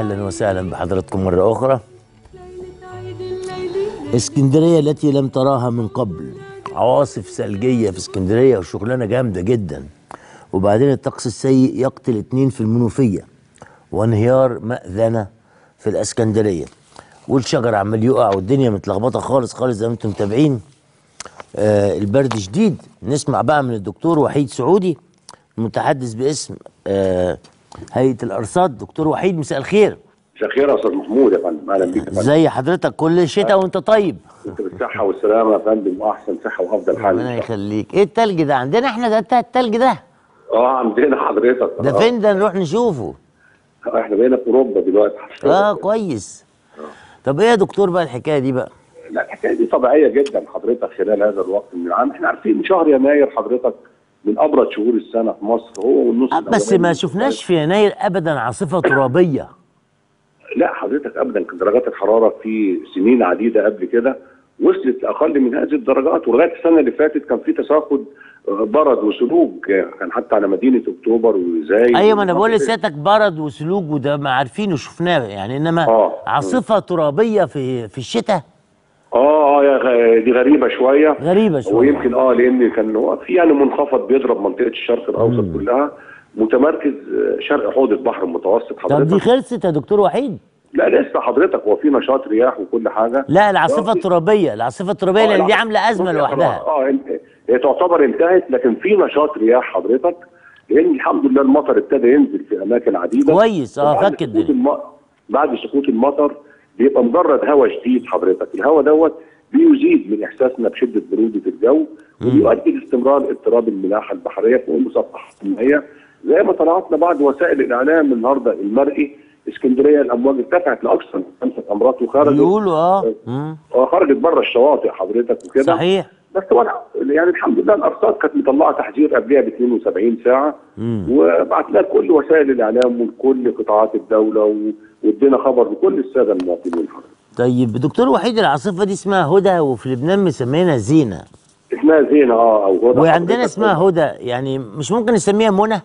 اهلا وسهلا بحضراتكم مره اخرى اسكندريه التي لم تراها من قبل عواصف ثلجيه في اسكندريه وشغلانه جامده جدا وبعدين الطقس السيء يقتل اتنين في المنوفيه وانهيار مأذنه في الاسكندريه والشجر عمال يقع والدنيا متلخبطه خالص خالص زي ما انتم متابعين آه البرد شديد نسمع بقى من الدكتور وحيد سعودي المتحدث باسم آه هيئه الارصاد دكتور وحيد مساء الخير مساء الخير يا استاذ محمود يا فندم اهلا بيك يا فندم ازي حضرتك كل شتاء وانت طيب انت بالصحه والسلامه يا فندم واحسن صحه وافضل حال ربنا يخليك ايه التلج ده عندنا احنا ده بتاع التلج ده اه عندنا حضرتك ده آه. فين ده نروح نشوفه احنا بقينا في اوروبا دلوقتي اه كويس طب ايه يا دكتور بقى الحكايه دي بقى لا الحكايه دي طبيعيه جدا حضرتك خلال هذا الوقت من العام احنا عارفين شهر يناير حضرتك من ابرد شهور السنه في مصر هو والنص آه، بس الأولاني ما من شفناش في يناير ابدا عاصفه ترابيه لا حضرتك ابدا كانت درجات الحراره في سنين عديده قبل كده وصلت لاقل من هذه الدرجات ولغايه السنه اللي فاتت كان في تساقط آه، برد وسلوج آه، كان حتى على مدينه اكتوبر وزايد ايوه ما انا بقول لسيادتك برد وسلوج وده ما عارفينه شفناه يعني انما آه. عاصفه ترابيه في في الشتاء اه اه يا غ- دي غريبه شويه غريبه شويه ويمكن اه لان كان هو في يعني منخفض بيضرب منطقه الشرق الاوسط مم. كلها متمركز آه، شرق حوض البحر المتوسط طب دي حضرتك خلصت يا دكتور وحيد لا لسه حضرتك هو في نشاط رياح وكل حاجه لا العاصفه آه، في- الترابيه العاصفه الترابيه آه، لان دي لا. عامله ازمه بص يا لوحدها خلاص، اه انت- هي تعتبر انتهت لكن في نشاط رياح حضرتك لان الحمد لله المطر ابتدى ينزل في اماكن عديده كويس اه وبعد فك سقوط الدنيا الم... بعد سقوط المطر بيبقى مجرد هواء شديد حضرتك الهواء دوت بيزيد من احساسنا بشده بروده الجو وبيؤدي لاستمرار اضطراب الملاحه البحريه فوق المسطحات المائيه زي ما طلعتنا بعد وسائل الاعلام النهارده المرئي اسكندريه الامواج ارتفعت لاكثر من خمسه امرات وخرجت بيقولوا اه مم. آه، خرجت بره الشواطئ حضرتك وكده صحيح بس طبعا يعني الحمد لله الارصاد كانت مطلعه تحذير قبلها ب 72 ساعه مم. وبعتنا لكل وسائل الاعلام ولكل قطاعات الدوله و- وادينا خبر لكل الساده المواطنين حضرتك. طيب دكتور وحيد العاصفه دي اسمها هدى وفي لبنان مسمينها زينه اسمها زينه اه او هدى وعندنا حضرتك. اسمها هدى يعني مش ممكن نسميها منى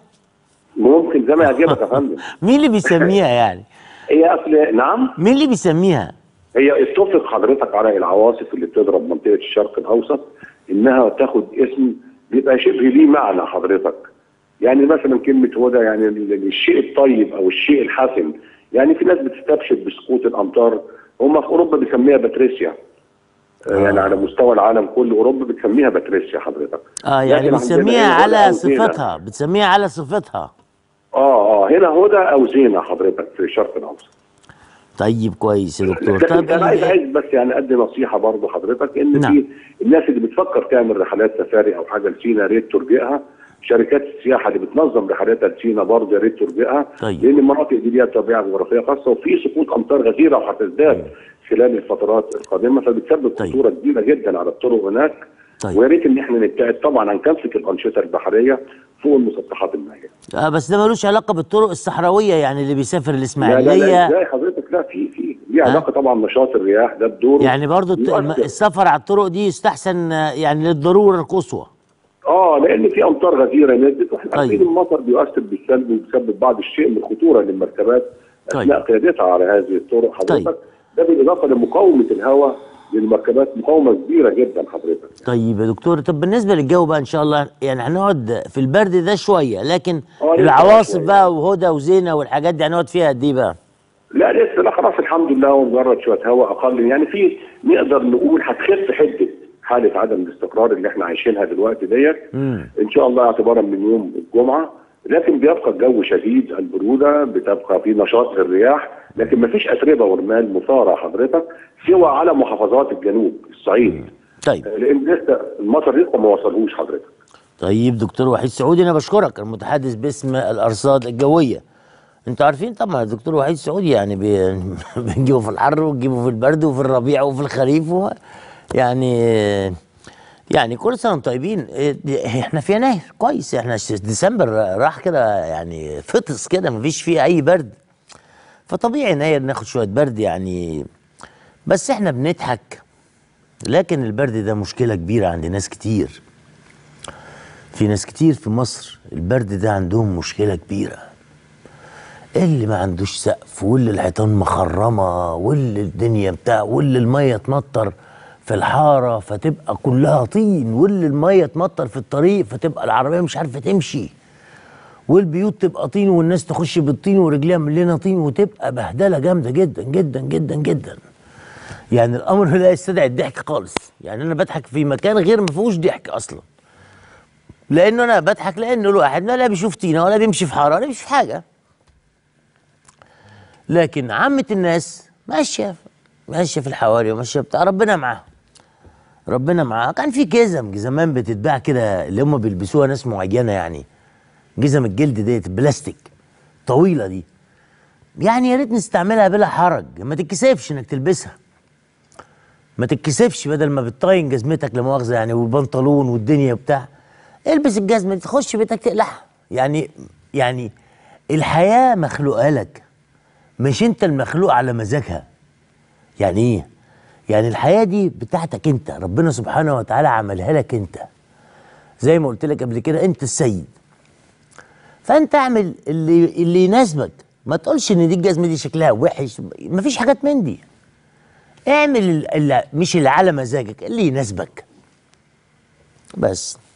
ممكن زي ما يعجبك يا فندم مين اللي بيسميها يعني هي اصل نعم مين اللي بيسميها هي اتفق حضرتك على العواصف اللي بتضرب منطقه الشرق الاوسط انها تاخد اسم بيبقى شبه ليه معنى حضرتك يعني مثلا كلمه هدى يعني ال- ال- الشيء الطيب او الشيء الحسن يعني في ناس بتستبشر بسقوط الامطار هم في اوروبا بيسميها باتريسيا آه. يعني على مستوى العالم كله اوروبا بتسميها باتريسيا حضرتك اه يعني لكن عندنا بتسميها هنا هدى على أو زينة. صفتها بتسميها على صفتها اه اه هنا هدى او زينه حضرتك في الشرق الاوسط طيب كويس يا دكتور لكن طب انا عايز ال- عايز بس يعني ادي نصيحه برضه حضرتك ان نعم. في الناس اللي بتفكر تعمل رحلات سفاري او حاجه لسينا يا ريت ترجئها شركات السياحه اللي بتنظم رحلاتها لسينا برضه يا ريت ترجئها طيب. لان المناطق دي ليها طبيعه جغرافيه خاصه وفي سقوط امطار غزيره وهتزداد خلال الفترات القادمه فبتسبب طيب. خطوره كبيره جدا على الطرق هناك طيب. ويا ريت ان احنا نبتعد طبعا عن كافه الانشطه البحريه فوق المسطحات المائيه آه بس ده ملوش علاقه بالطرق الصحراويه يعني اللي بيسافر لا لا لا الاسماعيليه ازاي حضرتك لا في في ليه ها؟ علاقه طبعا نشاط الرياح ده بدوره يعني برضو الت- الم- يؤثر. السفر على الطرق دي يستحسن آه، يعني للضروره القصوى اه لان في امطار غزيره نزلت واحنا طيب. عارفين المطر بيؤثر بالسلب وبيسبب بعض الشيء من الخطوره للمركبات اثناء قيادتها على هذه الطرق حضرتك طيب. ده بالاضافه لمقاومه الهواء للمركبات مقاومه كبيره جدا حضرتك طيب يا دكتور طب بالنسبه للجو بقى ان شاء الله يعني هنقعد في البرد ده شويه لكن آه، لسه العواصف شوية. بقى وهدى وزينه والحاجات دي هنقعد فيها قد ايه بقى؟ لا لسه لا خلاص الحمد لله ومجرد شويه هواء اقل يعني في نقدر نقول هتخف حده حاله عدم الاستقرار اللي احنا عايشينها دلوقتي ديت مم. ان شاء الله اعتبارا من يوم الجمعه لكن بيبقى الجو شديد البروده بتبقى في نشاط للرياح لكن ما فيش اتربه ورمال مثاره حضرتك سوى على محافظات الجنوب الصعيد طيب لان لسه المطر لسه ما وصلهوش حضرتك طيب دكتور وحيد سعودي انا بشكرك المتحدث باسم الارصاد الجويه انتوا عارفين طبعا الدكتور وحيد سعودي يعني بي... بنجيبه في الحر ونجيبه في البرد وفي الربيع وفي الخريف و... يعني يعني كل سنه وانتم طيبين إيه دي- احنا في يناير كويس احنا ش- ديسمبر راح كده يعني فطس كده مفيش فيه اي برد فطبيعي يناير ناخد شويه برد يعني بس احنا بنضحك لكن البرد ده مشكله كبيره عند ناس كتير في ناس كتير في مصر البرد ده عندهم مشكلة كبيرة اللي ما عندوش سقف واللي الحيطان مخرمه واللي الدنيا بتاع واللي الميه تمطر في الحاره فتبقى كلها طين واللي الميه تمطر في الطريق فتبقى العربيه مش عارفه تمشي والبيوت تبقى طين والناس تخش بالطين ورجليها مليانه طين وتبقى بهدله جامده جدا جدا جدا جدا يعني الامر لا يستدعي الضحك خالص يعني انا بضحك في مكان غير ما فيهوش ضحك اصلا لانه انا بضحك لانه الواحد ما لا بيشوف طينه ولا بيمشي في حاره ولا بيمشي في حاجه لكن عامه الناس ماشيه ماشيه في الحواري وماشيه بتاع ربنا معاها ربنا معاها كان في جزم زمان بتتباع كده اللي هم بيلبسوها ناس معينه يعني جزم الجلد ديت البلاستيك طويله دي يعني يا ريت نستعملها بلا حرج ما تتكسفش انك تلبسها ما تتكسفش بدل ما بتطين جزمتك لا مؤاخذه يعني والبنطلون والدنيا وبتاع البس الجزمه دي تخش بيتك تقلعها يعني يعني الحياه مخلوقه لك مش انت المخلوق على مزاجها يعني ايه يعني الحياه دي بتاعتك انت ربنا سبحانه وتعالى عملها لك انت زي ما قلت لك قبل كده انت السيد فانت اعمل اللي اللي يناسبك ما تقولش ان دي الجزمه دي شكلها وحش مفيش حاجات من دي اعمل اللي مش اللي على مزاجك اللي يناسبك بس